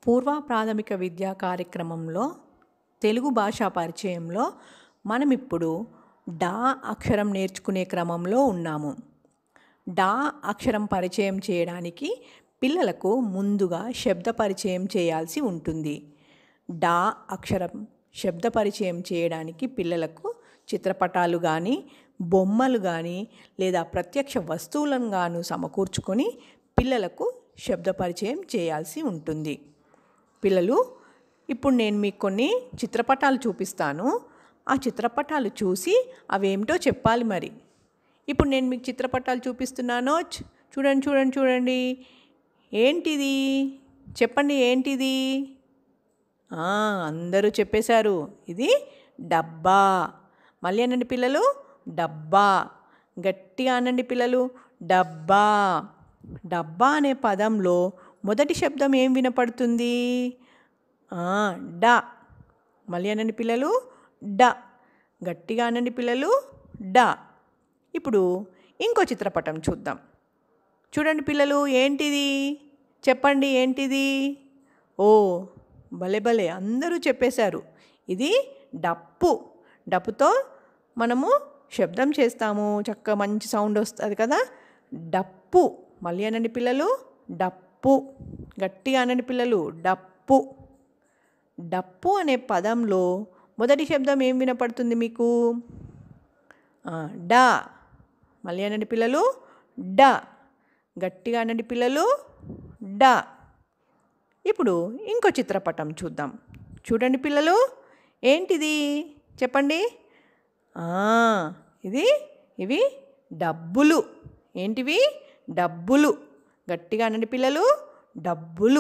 పూర్వ ప్రాథమిక విద్యా కార్యక్రమంలో తెలుగు భాషా పరిచయంలో మనం ఇప్పుడు డా అక్షరం నేర్చుకునే క్రమంలో ఉన్నాము డా అక్షరం పరిచయం చేయడానికి పిల్లలకు ముందుగా శబ్ద పరిచయం చేయాల్సి ఉంటుంది డా అక్షరం శబ్ద పరిచయం చేయడానికి పిల్లలకు చిత్రపటాలు కానీ బొమ్మలు కానీ లేదా ప్రత్యక్ష వస్తువులను గాను సమకూర్చుకొని పిల్లలకు శబ్ద పరిచయం చేయాల్సి ఉంటుంది పిల్లలు ఇప్పుడు నేను మీకు కొన్ని చిత్రపటాలు చూపిస్తాను ఆ చిత్రపటాలు చూసి అవేమిటో చెప్పాలి మరి ఇప్పుడు నేను మీకు చిత్రపటాలు చూపిస్తున్నాను చ్- చూడండి చూడండి చూడండి ఏంటిది చెప్పండి ఏంటిది ఆ, అందరూ చెప్పేశారు ఇది డబ్బా మళ్ళీ అనండి పిల్లలు డబ్బా గట్టిగా అనండి పిల్లలు డబ్బా డబ్బా అనే పదంలో మొదటి శబ్దం ఏం వినపడుతుంది ఆ, డ మళ్ళీ అనండి పిల్లలు డ గట్టిగా అనండి పిల్లలు డ ఇప్పుడు ఇంకో చిత్రపటం చూద్దాం చూడండి పిల్లలు ఏంటిది చెప్పండి ఏంటిది ఓ భలే భలే అందరూ చెప్పేశారు ఇది డప్పు డప్పుతో మనము శబ్దం చేస్తాము చక్కగా మంచి సౌండ్ వస్తుంది కదా డప్పు మళ్ళీ అనండి పిల్లలు డప్పు గట్టిగా అనండి పిల్లలు డప్పు డప్పు అనే పదంలో మొదటి శబ్దం ఏం వినపడుతుంది మీకు ఆ, డా మళ్ళీ అనండి పిల్లలు డ గట్టిగా అనండి పిల్లలు డ ఇప్పుడు ఇంకో చిత్రపటం చూద్దాం చూడండి పిల్లలు ఏంటిది చెప్పండి ఆ, ఇది ఇవి డబ్బులు ఏంటివి డబ్బులు గట్టిగా అనండి పిల్లలు డబ్బులు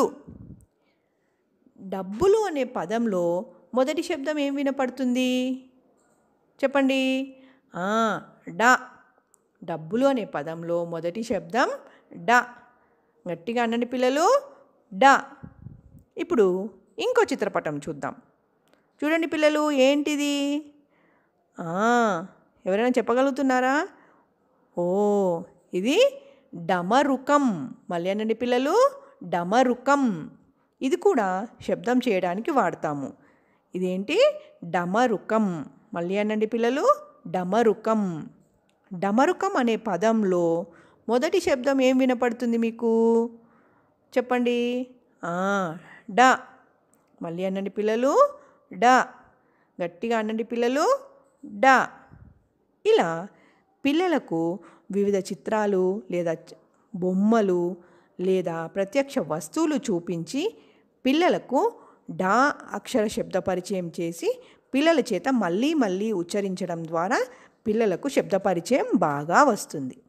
డబ్బులు అనే పదంలో మొదటి శబ్దం ఏం వినపడుతుంది చెప్పండి ఆ, డా డబ్బులు అనే పదంలో మొదటి శబ్దం డా గట్టిగా అనండి పిల్లలు డా ఇప్పుడు ఇంకో చిత్రపటం చూద్దాం చూడండి పిల్లలు ఏంటిది ఆ, ఎవరైనా చెప్పగలుగుతున్నారా ఓ ఇది డమరుకం మళ్ళీ అనండి పిల్లలు డమరుకం ఇది కూడా శబ్దం చేయడానికి వాడతాము ఇదేంటి డమరుకం మళ్ళీ అనండి పిల్లలు డమరుకం డమరుకం అనే పదంలో మొదటి శబ్దం ఏం వినపడుతుంది మీకు చెప్పండి ఆ, డ మళ్ళీ అనండి పిల్లలు డ గట్టిగా అనండి పిల్లలు డ ఇలా పిల్లలకు వివిధ చిత్రాలు లేదా చ- బొమ్మలు లేదా ప్రత్యక్ష వస్తువులు చూపించి పిల్లలకు డా అక్షర శబ్ద పరిచయం చేసి పిల్లల చేత మళ్ళీ మళ్ళీ ఉచ్చరించడం ద్వారా పిల్లలకు శబ్ద పరిచయం బాగా వస్తుంది